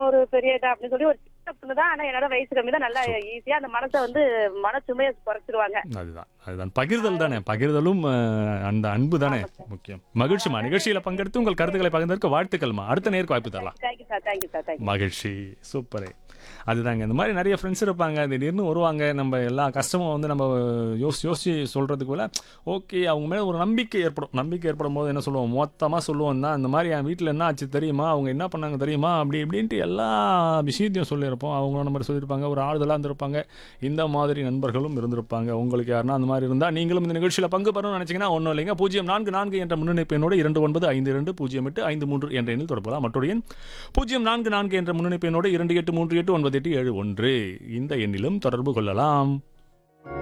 ஒரு பெரிய இதா அப்படின்னு சொல்லி ஒரு சின்ன பொண்ணு தான் ஆனா என்னோட வயசு கம்மி தான் நல்லா ஈஸியா அந்த மனசை வந்து மன சுமையை குறைச்சிருவாங்க அதுதான் அதுதான் பகிர்தல் தானே பகிர்தலும் அஹ், அந்த அன்பு தானே முக்கியம் மகிழ்ச்சிமா நிகழ்ச்சியில பங்கெடுத்து உங்கள் கருத்துக்களை பகிர்ந்ததற்கு வாழ்த்துக்கள்மா அடுத்த நேருக்கு வாய்ப்பு தரலாம் thank you sir thank you sir thank you மகிழ்ச்சி சூப்பரு அதுதாங்க இந்த மாதிரி நிறைய ஃப்ரெண்ட்ஸ் இருப்பாங்க திடீர்னு வருவாங்க நம்ம எல்லா கஷ்டமும் வந்து நம்ம யோசி யோசிச்சு சொல்கிறதுக்கு போல ஓகே அவங்க மேலே ஒரு நம்பிக்கை ஏற்படும் நம்பிக்கை ஏற்படும் போது என்ன சொல்லுவோம் மொத்தமாக சொல்லுவோம் தான் இந்த மாதிரி என் வீட்டில் என்ன ஆச்சு தெரியுமா அவங்க என்ன பண்ணாங்க தெரியுமா அப்படி இப்படின்ட்டு எல்லா விஷயத்தையும் சொல்லியிருப்போம் அவங்க நம்ம சொல்லியிருப்பாங்க ஒரு ஆறுதலாக இருந்திருப்பாங்க இந்த மாதிரி நண்பர்களும் இருந்திருப்பாங்க உங்களுக்கு யாருன்னா அந்த மாதிரி இருந்தால் நீங்களும் இந்த நிகழ்ச்சியில் பங்கு பெறணும்னு நினச்சிங்கன்னா ஒன்றும் இல்லைங்க பூஜ்ஜியம் நான்கு நான்கு என்ற முன்னணிப்பு எண்ணோடு இரண்டு ஒன்பது ஐந்து இரண்டு பூஜ்ஜியம் எட்டு ஐந்து மூன்று என்ற எண்ணில் தொடர்பலாம் மற்றொரு எண் பூஜ்ஜியம் நான்கு நான்கு என்ற முன்னணிப்பு எண்ணோடு இரண்டு எட்டு மூன்று எட்டு ஒன்பது எட்டு ஏழு ஒன்று இந்த எண்ணிலும் தொடர்பு கொள்ளலாம்